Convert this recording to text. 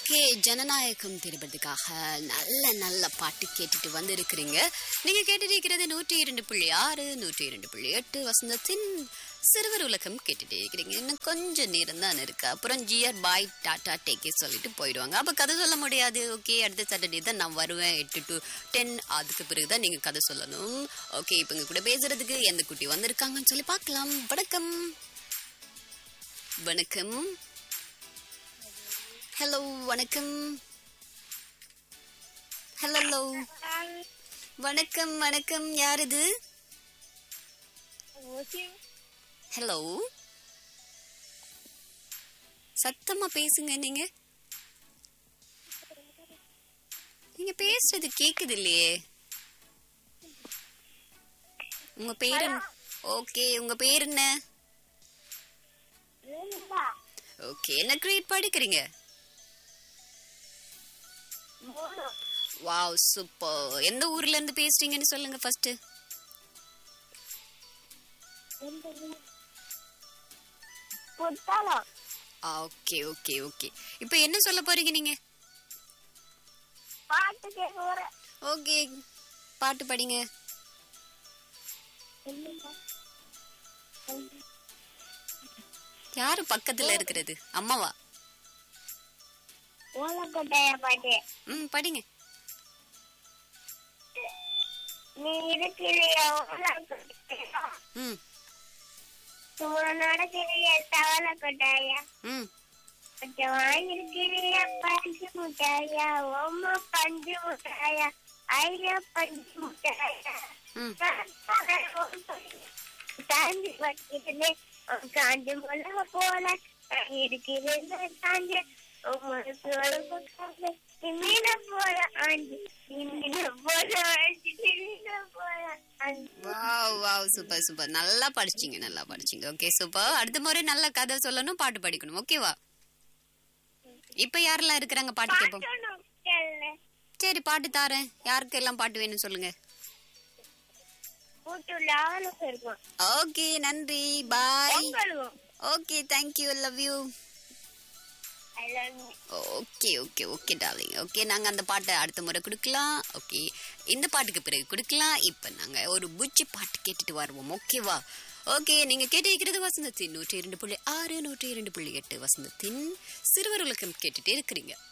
okay ஜனநாயகம் திருப்பதுக்காக நல்ல நல்ல பாட்டு கேட்டுட்டு வந்திருக்கிறீங்க நீங்க கேட்டுட்டு இருக்கிறது நூற்றி இரண்டு புள்ளி ஆறு நூற்றி இரண்டு புள்ளி எட்டு வசந்தத்தின் சிறுவர் உலகம் கேட்டுட்டே இருக்கிறீங்க இன்னும் கொஞ்சம் நேரம் தான் இருக்கு அப்புறம் ஜிஆர் பாய் டாடா டேக்கே சொல்லிட்டு போயிடுவாங்க அப்ப கதை சொல்ல முடியாது ஓகே அடுத்த சாட்டர்டே தான் நான் வருவேன் எட்டு டு டென் அதுக்கு பிறகு தான் நீங்க கதை சொல்லணும் ஓகே இப்போ இங்க கூட பேசுறதுக்கு எந்த குட்டி வந்திருக்காங்கன்னு சொல்லி பார்க்கலாம் வணக்கம் வணக்கம் ஹலோ வணக்கம் ஹலோ வணக்கம் வணக்கம் யார் இது ஹலோ சத்தமா பேசுங்க நீங்க நீங்க பேசுறது கேக்குது இல்லையே உங்க பேர் என்ன ஓகே உங்க பேர் என்ன ஓகே என்ன கிரேட் படிக்கிறீங்க வாவ் சூப்பர் எந்த ஊர்ல இருந்து பேசுறீங்கன்னு சொல்லுங்க first Puttalam okay okay okay இப்போ என்ன சொல்ல போறீங்க நீங்க பாட்டு கேட்க வர ஓகே பாட்டு படிங்க யாரு பக்கத்துல இருக்கிறது அம்மாவா ஓலக்கொட்டைய பாட்டு ம் படிங்க நீ இருக்கிறிய ஓலக்கொட்டையா ம் சூழனோட கிளிய தவள கொட்டாயா ம் கொஞ்சம் வாங்கிருக்கிறிய பஞ்சு முட்டாயா ஓம பஞ்சு முட்டாயா ஐயா பஞ்சு முட்டாயா ம் தாண்டி வைக்கிறேன் காஞ்சு மிளக போல நான் இருக்கிறேன் காஞ்சு மீன போல ஆஞ்சு மீன போல ஆஞ்சு மீன போல ஆஞ்சு வாவ் வாவ் சூப்பர் சூப்பர் நல்லா படிச்சீங்க நல்லா படிச்சீங்க ஓகே சூப்பர் அடுத்த முறை நல்ல கதை சொல்லணும் பாட்டு படிக்கணும் ஓகேவா இப்ப யாரெல்லாம் இருக்கிறாங்க பாட்டு கேட்போம் பாட்டணும் கேளு சரி பாட்டு தாரேன் யாருக்கு எல்லாம் பாட்டு வேணும் சொல்லுங்க கூட்டுள்ள ஆளுக்கு இருக்கும் ஓகே நன்றி பாய் பொங்கலும் okay thank you love you I love you okay okay okay darling okay நாங்க அந்த பாட்டை அடுத்த முறை கொடுக்கலாம் ஓகே இந்த பாட்டுக்கு பிறகு கொடுக்கலாம் இப்போ நாங்க ஒரு புச்சி பாட்டு கேட்டுட்டு வருவோம் ஓகேவா ஓகே நீங்க கேட்டு இருக்கிறது வசந்தத்தின் நூற்றி இரண்டு புள்ளி ஆறு நூற்றி இரண்டு புள்ளி எட்டு வசந்தத்தின் சிறுவர் உலகம் கேட்டுட்டே இருக்கிறீங்க